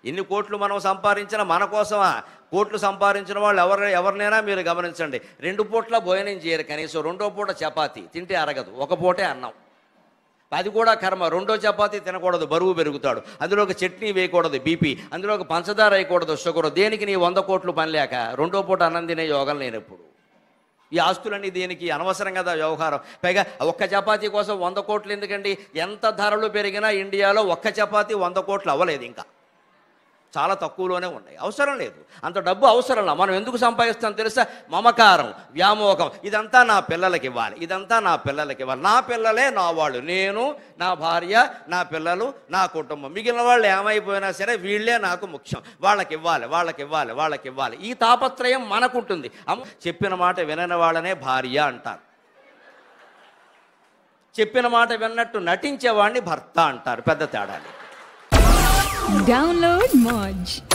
ఎన్ని కోట్లు మనం సంపాదించినా మన కోసమా కోట్లు సంపాదించిన వాళ్ళు ఎవరు ఎవరినైనా మీరు గమనించండి రెండు పూట్ల భోజనం చేయరు కనీసం రెండో పూట చపాతి తింటే అరగదు ఒక పూటే అన్నం అది కూడా కర్మ రెండో చపాతీ తినకూడదు బరువు పెరుగుతాడు అందులో ఒక చట్నీ వేయకూడదు బీపీ అందులో ఒక పంచదార వేయకూడదు షుగర్ దేనికి నీ వంద కోట్లు పని లేక రెండో పూట అన్నం తినే యోగం లేనప్పుడు ఈ ఆస్తులన్నీ దేనికి అనవసరం కదా వ్యవహారం పైగా ఒక్క చపాతీ కోసం వంద కోట్లు ఎందుకండి ఎంత ధరలు పెరిగినా ఇండియాలో ఒక్క చపాతీ వంద కోట్లు అవ్వలేదు ఇంకా చాలా తక్కువలోనే ఉన్నాయి అవసరం లేదు అంత డబ్బు అవసరం లేదు మనం ఎందుకు సంపాదిస్తాం తెలుసా మమకారం వ్యామోహం ఇదంతా నా పిల్లలకి ఇవ్వాలి ఇదంతా నా పిల్లలకి ఇవ్వాలి నా పిల్లలే నా వాళ్ళు నేను నా భార్య నా పిల్లలు నా కుటుంబం మిగిలిన వాళ్ళు ఏమైపోయినా సరే వీళ్ళే నాకు ముఖ్యం వాళ్ళకి ఇవ్వాలి వాళ్ళకి ఇవ్వాలి వాళ్ళకి ఇవ్వాలి ఈ తాపత్రయం మనకుంటుంది అమ్మ చెప్పిన మాట వినని వాళ్ళనే భార్య అంటారు చెప్పిన మాట విన్నట్టు నటించేవాడిని భర్త అంటారు పెద్ద తేడా లేదు. Download Moj.